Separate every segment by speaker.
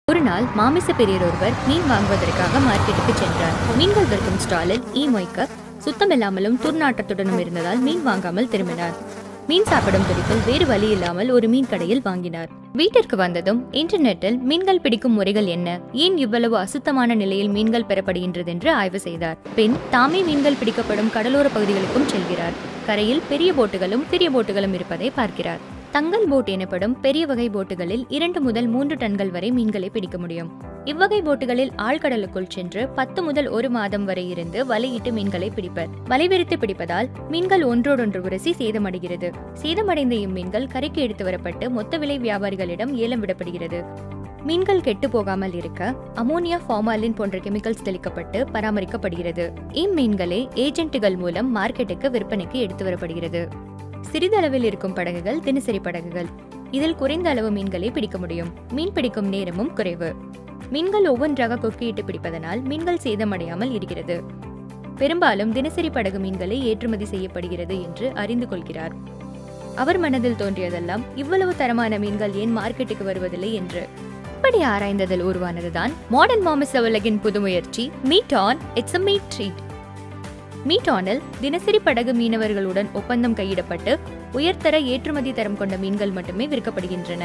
Speaker 1: ஒரு நாள் மாமிச பெரியர் ஒருவர் மீன் வாங்குவதற்காக மார்க்கெட்டுக்கு சென்றார் மீன்கள் விற்கும் ஸ்டாலில் ஈ மொய்க்க சுத்தமில்லாமலும் துர்நாற்றத்துடனும் இருந்ததால் மீன் வாங்காமல் திரும்பினார் மீன் சாப்பிடும் துடிப்பில் வேறு வழி இல்லாமல் ஒரு மீன் கடையில் வாங்கினார் வீட்டிற்கு வந்ததும் இன்டர்நெட்டில் மீன்கள் பிடிக்கும் முறைகள் என்ன ஏன் இவ்வளவு அசுத்தமான நிலையில் மீன்கள் பெறப்படுகின்றது என்று ஆய்வு செய்தார் பின் தாமே மீன்கள் பிடிக்கப்படும் கடலோர பகுதிகளுக்கும் செல்கிறார் கரையில் பெரிய போட்டுகளும் சிறிய போட்டுகளும் இருப்பதை பார்க்கிறார் தங்கல் போட் எனப்படும் பெரிய வகை போட்டுகளில் இரண்டு முதல் மூன்று டன்கள் வரை மீன்களை பிடிக்க முடியும் இவ்வகை போட்டுகளில் ஆழ்கடலுக்குள் சென்று பத்து முதல் ஒரு மாதம் வரை இருந்து வலையிட்டு மீன்களை பிடிப்பர் வலை விரித்து பிடிப்பதால் மீன்கள் ஒன்றோடொன்று உரசி சேதமடைகிறது சேதமடைந்த இம்மீன்கள் கரைக்கு எடுத்து வரப்பட்டு மொத்த விலை வியாபாரிகளிடம் ஏலம் விடப்படுகிறது மீன்கள் கெட்டு போகாமல் இருக்க அமோனியா ஃபார்மாலின் போன்ற கெமிக்கல்ஸ் தெளிக்கப்பட்டு பராமரிக்கப்படுகிறது இம்மீன்களே ஏஜென்ட்டுகள் மூலம் மார்க்கெட்டுக்கு விற்பனைக்கு எடுத்து வரப்படுகிறது சிறிதளவில் இருக்கும் படகுகள் தினசரி படகுகள் இதில் குறைந்த அளவு மீன்களை பிடிக்க முடியும் மீன் பிடிக்கும் நேரமும் குறைவு மீன்கள் ஒவ்வொன்றாக கொக்கியிட்டு பிடிப்பதனால் மீன்கள் சேதமடையாமல் இருக்கிறது பெரும்பாலும் தினசரி படகு மீன்களை ஏற்றுமதி செய்யப்படுகிறது என்று அறிந்து கொள்கிறார் அவர் மனதில் தோன்றியதெல்லாம் இவ்வளவு தரமான மீன்கள் ஏன் மார்க்கெட்டுக்கு வருவதில்லை என்று இப்படி ஆராய்ந்ததில் உருவானதுதான் மாடர்ன் மாமிச உலகின் புது முயற்சி Meat On it's a meat treat மீட்டானில் தினசரி படகு மீனவர்களுடன் ஒப்பந்தம் கையிடப்பட்டு உயர்தர ஏற்றுமதி தரம் கொண்ட மீன்கள் மட்டுமே விற்கப்படுகின்றன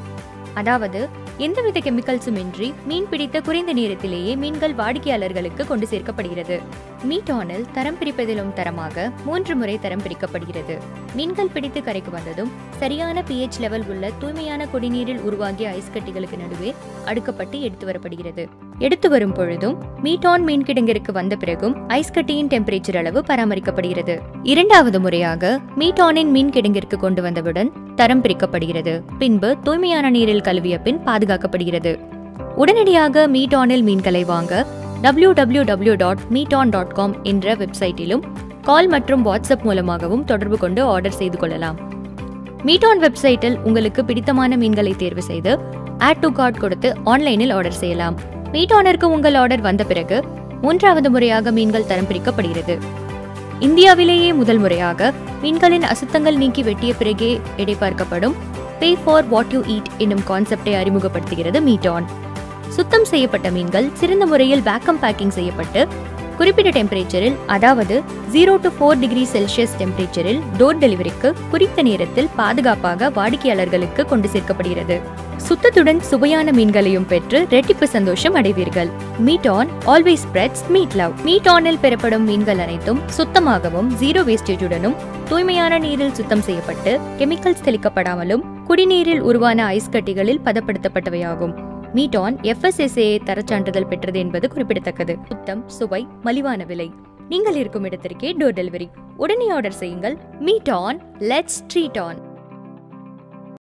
Speaker 1: அதாவது எந்தவித கெமிக்கல்ஸும் இன்றி மீன் பிடித்த குறைந்த நேரத்திலேயே மீன்கள் வாடிக்கையாளர்களுக்கு கொண்டு சேர்க்கப்படுகிறது மீட்டானில் தரம் பிரிப்பதிலும் தரமாக மூன்று முறை தரம் பிரிக்கப்படுகிறது மீன்கள் பிடித்து கரைக்கு வந்ததும் சரியான பிஹெச் லெவல் உள்ள தூய்மையான குடிநீரில் உருவாகிய ஐஸ் கட்டிகளுக்கு நடுவே அடுக்கப்பட்டு எடுத்து வரப்படுகிறது எடுத்து வரும் பொழுதும் மீட்டான் மீன் கிடங்கிற்கு வந்த பிறகும் ஐஸ் கட்டியின் டெம்பரேச்சர் அளவு பராமரிக்கப்படுகிறது இரண்டாவது முறையாக மீட்டானின் மீன் கிடங்கிற்கு கொண்டு வந்தவுடன் தரம் பிரிக்கப்படுகிறது பின்பு தூய்மையான நீரில் கழுவிய பின் பாதுகாக்கப்படுகிறது உடனடியாக மீட்டானில் மீன்களை வாங்க W W W dot Meaton dot com என்ற வெப்சைட்டிலும் கால் மற்றும் வாட்ஸ்அப் மூலமாகவும் தொடர்பு கொண்டு ஆர்டர் செய்து கொள்ளலாம் மீட்டான் வெப்சைட்டில் உங்களுக்கு பிடித்தமான மீன்களை தேர்வு செய்து ஆட் டு கார்ட் கொடுத்து ஆன்லைனில் ஆர்டர் செய்யலாம் மீட்டானிற்கு உங்கள் ஆர்டர் வந்த பிறகு மூன்றாவது முறையாக மீன்கள் தரம் பிரிக்கப்படுகிறது இந்தியாவிலேயே முதல் முறையாக மீன்களின் அசுத்தங்கள் நீக்கி வெட்டிய பிறகே எடை பார்க்கப்படும் pay for what you eat என்னும் கான்செப்டை அறிமுகப்படுத்துகிறது மீட்டான் சுத்தம் செய்யப்பட்ட மீன்கள் சிறந்த முறையில் வேக்கம் பேக்கிங் செய்யப்பட்டு குறிப்பிட்ட டெம்பரேச்சரில் அதாவது zero to four degree Celsius டெம்பரேச்சரில் டோர் டெலிவரிக்கு குறித்த நேரத்தில் பாதுகாப்பாக வாடிக்கையாளர்களுக்கு கொண்டு சேர்க்கப்படுகிறது சுத்தத்துடன் சுவையான மீன்களையும் பெற்று ரெட்டிப்பு சந்தோஷம் அடைவீர்கள் Meat On always spreads meat love Meat ஆனில் பெறப்படும் மீன்கள் அனைத்தும் சுத்தமாகவும் ஜீரோ வேஸ்டேஜுடனும் தூய்மையான நீரில் சுத்தம் செய்யப்பட்டு கெமிக்கல்ஸ் தெளிக்கப்படாமலும் குடிநீரில் உருவான ஐஸ் கட்டிகளில் பதப்படுத்தப்பட்டவையாகும் மீட்டான் எஃப்எஸ்எஸ்ஏ தரச்சான்றிதழ் பெற்றது என்பது குறிப்பிடத்தக்கது சுத்தம் சுவை மலிவான விலை நீங்கள் இருக்கும் இடத்திற்கே டோர் டெலிவரி உடனே ஆர்டர் செய்யுங்கள் Meat On let's treat on